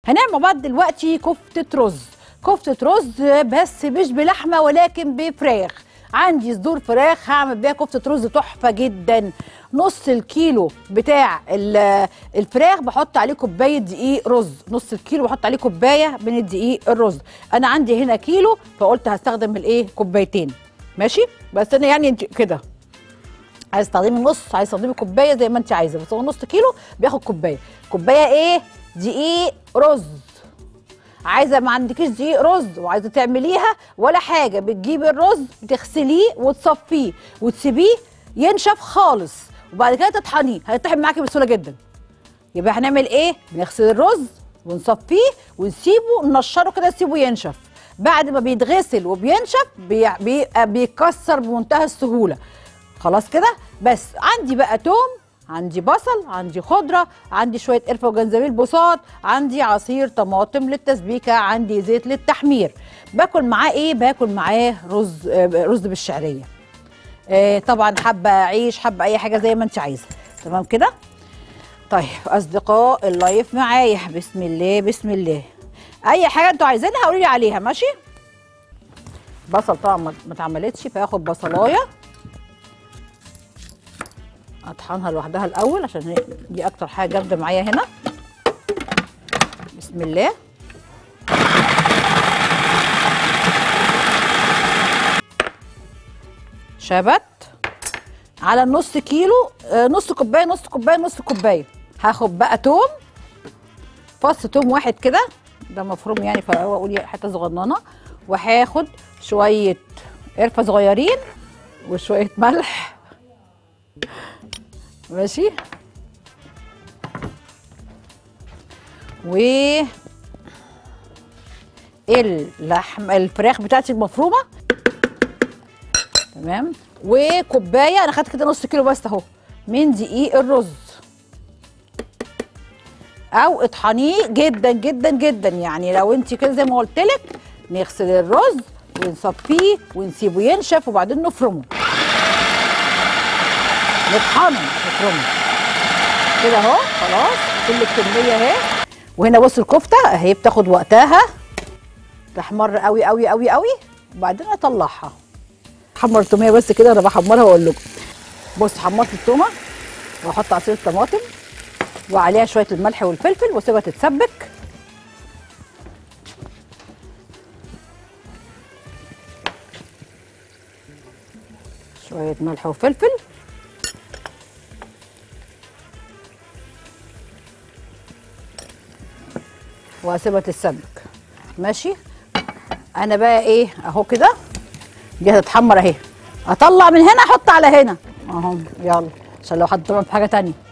هنعمل مع بعض دلوقتي كفتة رز كفتة رز بس مش بلحمة ولكن بفراخ عندي صدور فراخ هعمل بيها كفتة رز تحفة جدا نص الكيلو بتاع ال- الفراخ بحط عليه كوباية دقيق رز نص الكيلو بحط عليه كوباية من الدقيق الرز انا عندي هنا كيلو فقلت هستخدم الايه كوبايتين ماشي بس انا يعني انت كده عايز تستخدمي نص عايز تستخدمي كوبايه زي ما انت عايزه بس هو نص كيلو بياخد كوبايه كوبايه ايه دقيق رز عايزه ما عندكيش دقيق رز وعايزه تعمليها ولا حاجه بتجيبي الرز بتغسليه وتصفيه وتسيبيه ينشف خالص وبعد كده تطحنيه هيطحن معاكي بسهوله جدا يبقى هنعمل ايه بنغسل الرز ونصفيه ونسيبه ننشره كده نسيبه ينشف بعد ما بيتغسل وبينشف بي- بيبقى بيتكسر بمنتهى السهوله خلاص كده بس عندي بقى توم عندي بصل عندي خضره عندي شويه قرفه وجنزبيل بساط عندي عصير طماطم للتسبيكه عندي زيت للتحمير باكل معاه ايه باكل معاه رز آه، رز بالشعريه آه، طبعا حبه عيش حبه اي حاجه زي ما انت عايزه تمام كده طيب اصدقاء اللايف معايا بسم الله بسم الله اي حاجه انتوا عايزينها قولوا لي عليها ماشي بصل طبعا ما ما اتعملتش فاخد بصلايه اطحنها لوحدها الاول عشان هي دي اكتر حاجه جامده معايا هنا بسم الله شبت على النص كيلو آه، نص كوبايه نص كوبايه نص كوبايه هاخد بقى توم فص توم واحد كده ده مفروم يعني فهو اقول حته صغننه وهاخد شويه قرفه صغيرين وشويه ملح ماشي و اللحم الفراخ بتاعتي المفرومه تمام وكوبايه انا خدت كده نص كيلو بس اهو من دقيق الرز او اطحنيه جدا جدا جدا يعني لو انت كده زي ما قلت لك نغسل الرز ونصفيه ونسيبه ينشف وبعدين نفرمه نطحنه نفرمه كده اهو خلاص كل الكميه اهي وهنا بص الكفته اهي بتاخد وقتها تحمر قوي قوي قوي قوي وبعدين اطلعها حمر التوميه بس كده انا بحمرها واقول لكم بص حمرت التومه واحط عصير الطماطم وعليها شويه الملح والفلفل واسيبها تتسبك شويه ملح وفلفل واسيبها تتسبك ماشي انا بقى ايه اهو كده دي هتتحمر اهي اطلع من هنا احط على هنا اهو يلا عشان لو حد طبعا في حاجه تانية